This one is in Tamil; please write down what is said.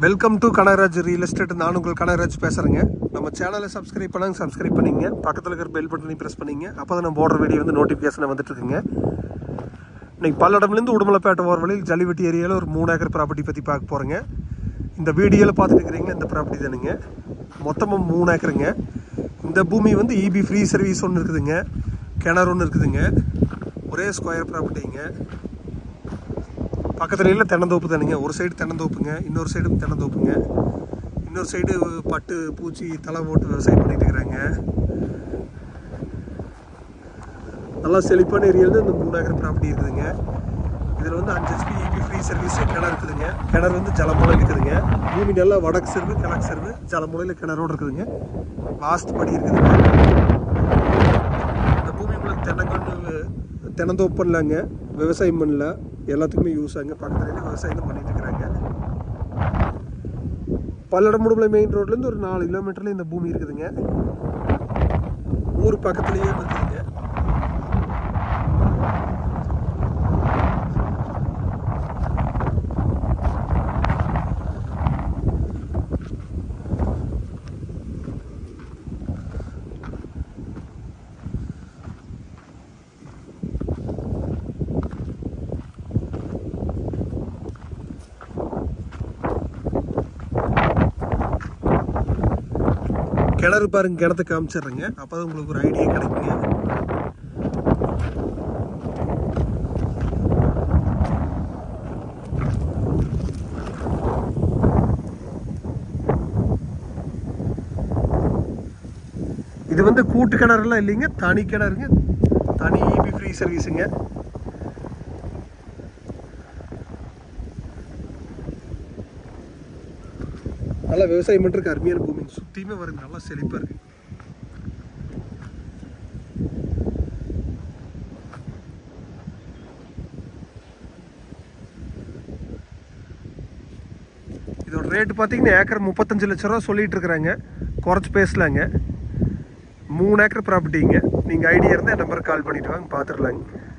welcome to Kanagaraj real estate நான் உங்கள் கனகராஜ் பேசுகிறேங்க நம்ம சேனலை சப்ஸ்கிரைப் பண்ணாங்க சப்ஸ்கிரைப் பண்ணிங்க பக்கத்தில் இருக்கிற பெல் பட்டனை ப்ரெஸ் பண்ணிங்க அப்போ தான் நம்ம போடுற வீடியோ வந்து நோட்டிஃபிகேஷன் வந்துட்டு இருக்குங்க இன்னைக்கு பல்லடம்லேருந்து உடுமலைப்பேட்டை போகிற வழியில் ஜல்லிவெட்டி ஏரியாவில் ஒரு மூணு ஏக்கர் ப்ராப்பர்ட்டி பற்றி பார்க்க போகிறேங்க இந்த வீடியோவில் பார்த்துட்டு இருக்கிறீங்க இந்த ப்ராப்பர்ட்டி தானுங்க மொத்தமாக மூணு ஏக்கருங்க இந்த பூமி வந்து இபி ஃப்ரீ சர்வீஸ் ஒன்று இருக்குதுங்க கிணறு ஒன்று இருக்குதுங்க ஒரே ஸ்கொயர் ப்ராப்பர்ட்டிங்க பக்கத்துல எல்லாம் தென்னந்தோப்பு தானுங்க ஒரு சைடு தென்னந்தோப்புங்க இன்னொரு சைடும் தென்னந்தோப்புங்க இன்னொரு சைடு பட்டு பூச்சி தலை போட்டு விவசாயம் பண்ணிட்டு இருக்கிறாங்க நல்லா செழிப்பான ஏரியாவில் இந்த மூணு ஏக்கர் ப்ராப்பர்ட்டி இருக்குதுங்க இதில் வந்து அஞ்சு ஹெச்பி இபி ஃப்ரீ சர்வீஸ் கிணறு இருக்குதுங்க கிணறு வந்து ஜலமுலை இருக்குதுங்க பூமி நல்லா வடக்கு செருவு கிழக்கு செருவு ஜலமுலையில் கிணறோடு இருக்குதுங்க வாஸ்து படி இருக்குதுங்க இந்த பூமி உங்களுக்கு தென்னங்கன்று தென்னந்தோப்பு பண்ணலாங்க விவசாயம் பண்ணல எல்லாத்துக்குமே யூஸ் ஆகுங்க பக்கத்துல விவசாயம் தான் பண்ணிட்டு இருக்கிறாங்க பல்லடம் முடுமலை மெயின் ரோட்லேருந்து ஒரு நாலு கிலோமீட்டர்ல இந்த பூமி இருக்குதுங்க ஊர் பக்கத்துலேயே இருக்குதுங்க கிணறு பாருங்க கிணத்த காமிச்சிடுறேங்க அப்போ உங்களுக்கு ஒரு ஐடியா கிடைக்குங்க இது வந்து கூட்டு கிணறுலாம் இல்லைங்க தனி கிணறுங்க தனி இபி ஃப்ரீ சர்வீஸுங்க நல்லா விவசாயம் பண்ணுறதுக்கு அருமையான பூமி சுற்றியுமே வருங்க நல்லா செழிப்பாக இருக்கு இதோட ரேட்டு பார்த்தீங்கன்னா ஏக்கர் முப்பத்தஞ்சு லட்ச ரூபா சொல்லிட்டு இருக்கிறாங்க குறைச்சி பேசலாங்க மூணு ஏக்கர் ப்ராப்பர்ட்டிங்க நீங்கள் ஐடியா இருந்தால் என் நம்பருக்கு கால் பண்ணிட்டு வாங்க பார்த்துடலாங்க